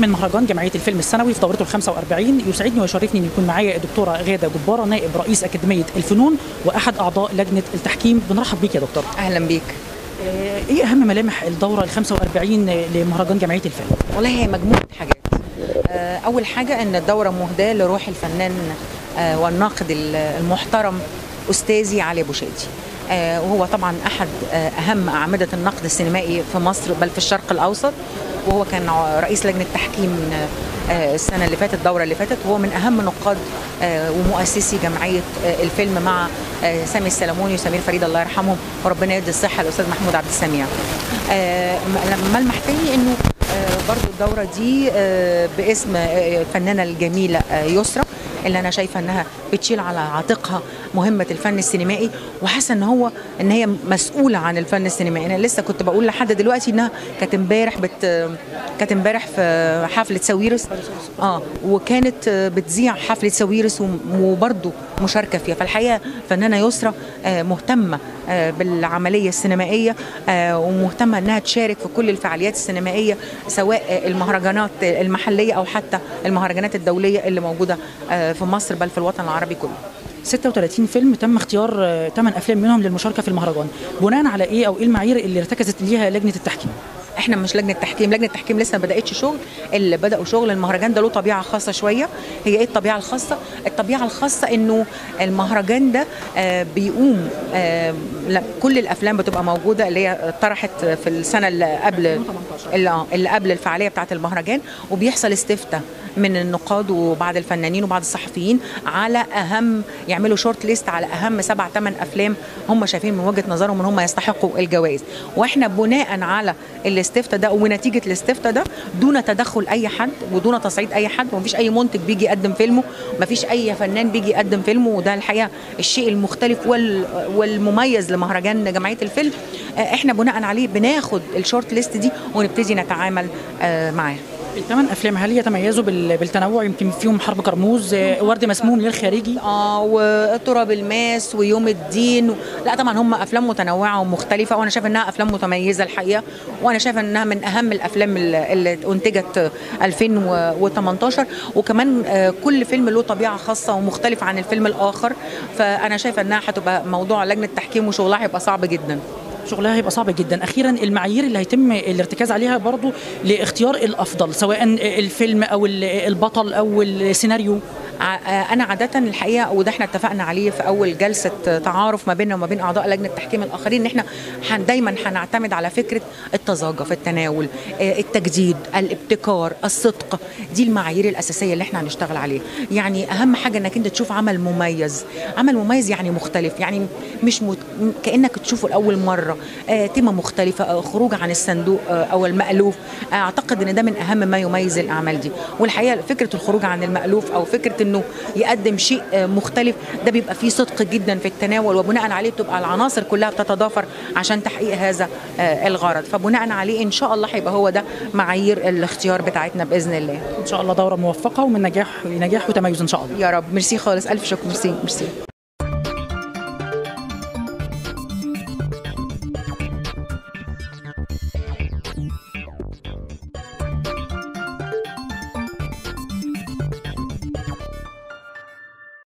من مهرجان جمعيه الفيلم السنوي في دورته ال 45 يسعدني ويشرفني ان يكون معايا الدكتوره غاده جباره نائب رئيس اكاديميه الفنون واحد اعضاء لجنه التحكيم بنرحب بيك يا دكتور اهلا بيك آه، ايه اهم ملامح الدوره ال 45 لمهرجان جمعيه الفيلم والله هي مجموعه حاجات آه، اول حاجه ان الدوره مهداه لروح الفنان آه، والناقد ال- المحترم استاذي علي ابو شادي آه، وهو طبعا احد آه، اهم اعمده النقد السينمائي في مصر بل في الشرق الاوسط وهو كان ع- رئيس لجنه تحكيم آه، السنه اللي فاتت الدوره اللي فاتت وهو من اهم نقاد آه، ومؤسسي جمعيه آه، الفيلم مع آه، سامي السلموني وسمير فريد الله يرحمهم وربنا يدي الصحه الاستاذ محمود عبد السميع آه، م- ملمح تاني انه آه، برضو الدورة دي آه، باسم آه، الفنانة الجميلة آه، يسرى اللي انا شايفه انها بتشيل على عاتقها مهمه الفن السينمائي وحاسه ان هو ان هي مسؤوله عن الفن السينمائي انا لسه كنت بقول لحد دلوقتي انها كانت امبارح بت كانت امبارح في حفله ساويرس اه وكانت آه، بتذيع حفله ساويرس وم- وبرضه مشاركه فيها فالحقيقه فنانه يسرى آه، مهتمه آه، بالعمليه السينمائيه آه، ومهتمه انها تشارك في كل الفعاليات السينمائيه سواء آه، المهرجانات المحليه او حتى المهرجانات الدوليه اللي موجوده آه، في مصر بل في الوطن العربي كله 36 فيلم تم اختيار 8 افلام منهم للمشاركه في المهرجان بناء على ايه او ايه المعايير اللي ارتكزت ليها لجنه التحكيم احنا مش لجنه تحكيم لجنه التحكيم لسه ما بداتش شغل اللي بداوا شغل المهرجان ده له طبيعه خاصه شويه هي ايه الطبيعه الخاصه الطبيعه الخاصه انه المهرجان ده آه، بيقوم آه، لا، كل الافلام بتبقى موجوده اللي هي طرحت في السنه اللي قبل اللي آه، اللي قبل الفعاليه بتاعه المهرجان وبيحصل استفتاء من النقاد وبعض الفنانين وبعض الصحفيين على اهم يعملوا شورت ليست على اهم سبع ثمان افلام هم شايفين من وجهه نظرهم ان هم يستحقوا الجوائز واحنا بناء على الاستفتاء ده ونتيجه الاستفتاء ده دون تدخل اي حد ودون تصعيد اي حد ومفيش اي منتج بيجي يقدم فيلمه مفيش اي فنان بيجي يقدم فيلمه وده الحقيقه الشيء المختلف وال والمميز لمهرجان جمعيه الفيلم آه، احنا بناء عليه بناخد الشورت ليست دي ونبتدي نتعامل آه، معاها الثمان افلام هل يتميزوا بال- بالتنوع يمكن فيهم حرب كرموز آه، ورد مسموم للخارجي اه وتراب الماس ويوم الدين و... لا طبعا هم افلام متنوعه ومختلفه وانا شايفه انها افلام متميزه الحقيقه وانا شايفه انها من اهم الافلام اللي اللي انتجت 2018 وكمان آه، كل فيلم له طبيعه خاصه ومختلف عن الفيلم الاخر فانا شايفه انها هتبقى موضوع لجنه تحكيم وشغلها هيبقى صعب جدا شغلها هيبقى صعب جدا اخيرا المعايير اللي هيتم الارتكاز عليها برضو لاختيار الافضل سواء الفيلم او البطل او السيناريو ع- انا عاده الحقيقه وده احنا اتفقنا عليه في اول جلسه تعارف ما بيننا وما بين اعضاء لجنه التحكيم الاخرين ان احنا حن دايما هنعتمد على فكره التزاجه في التناول آه، التجديد الابتكار الصدق دي المعايير الاساسيه اللي احنا هنشتغل عليها يعني اهم حاجه انك انت تشوف عمل مميز عمل مميز يعني مختلف يعني مش مت... كانك تشوفه لاول مره آه، تيمه مختلفه آه، خروج عن الصندوق آه، او المالوف آه، اعتقد ان ده من اهم ما يميز الاعمال دي والحقيقه فكره الخروج عن المالوف او فكره انه يقدم شيء آه، مختلف ده بيبقى فيه صدق جدا في التناول وبناء عليه بتبقى العناصر كلها بتتضافر عشان تحقيق هذا آه، الغرض فبناء عليه ان شاء الله هيبقى هو ده معايير الاختيار بتاعتنا باذن الله ان شاء الله دوره موفقه ومن نجاح لنجاح وتميز ان شاء الله يا رب ميرسي خالص الف شكر ميرسي ميرسي